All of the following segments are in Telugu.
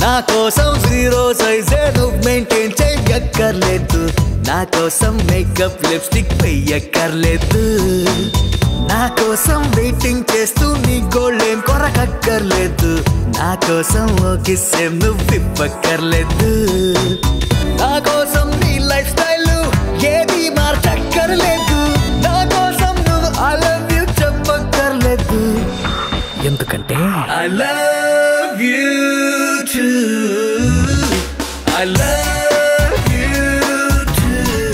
నా కోసం జీరో సైజే నువ్వు మెయింటైన్ చెయ్యక్కర్లేదు నా కోసం మేకప్ లిప్స్టిక్ వెయ్యక్కర్లేదు నా కోసం వెయిటింగ్ చేస్తూ నీ గోల్డేం కొరకక్కర్లేదు నా కోసం ఓ కిస్సేం నువ్వు ఇవ్వక్కర్లేదు నా కోసం నీ లైఫ్ స్టైల్ ఏది మార్చక్కర్లేదు నా కోసం నువ్వు ఐ లవ్ యూ చెప్పక్కర్లేదు ఎందుకంటే I love you too I love you too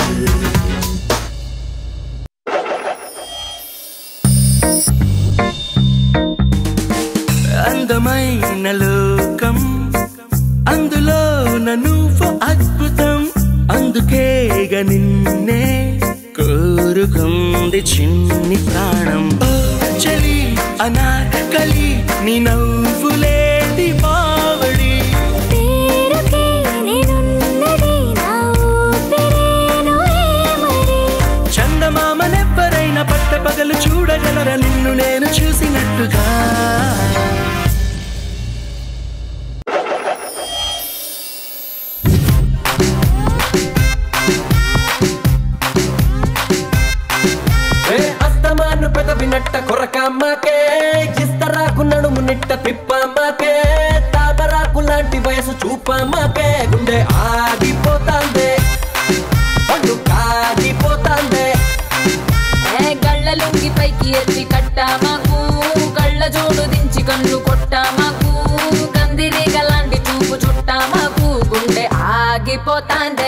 అందమైన లోకం అందులో నువ్వు అద్భుతం అందుకేగ నిన్నే కోరుకుంది చిన్ని ప్రాణం ఓ చలి అనార్కలి నీ నవ్వులేటి బావడి పేరుకే నేనున్నది నా ఊపిరేను ఏమరి చందమామనెవ్వరైనా పట్ట పగలు చూడగలరా నిన్ను నేను చూసినట్టుగా ఏ అస్తమాను పెదవినట్ట కొరకమ్మకే ఇస్తరాకు నడుము నిట్ట తిప్పమ్మకే తామరాకు లాంటి వయసు చూపమ్మకే గుండె ఆగిపోతాందే పండు కాగిపోతాందే ఏ గళ్ళ లుంగి పైకి ఎత్తి కట్టామాకు కళ్ళ జోడు దించి కన్ను కొట్టామాకు కందిరీగ లాంటి చూపు చుట్టామాకు గుండె ఆగిపోతాంది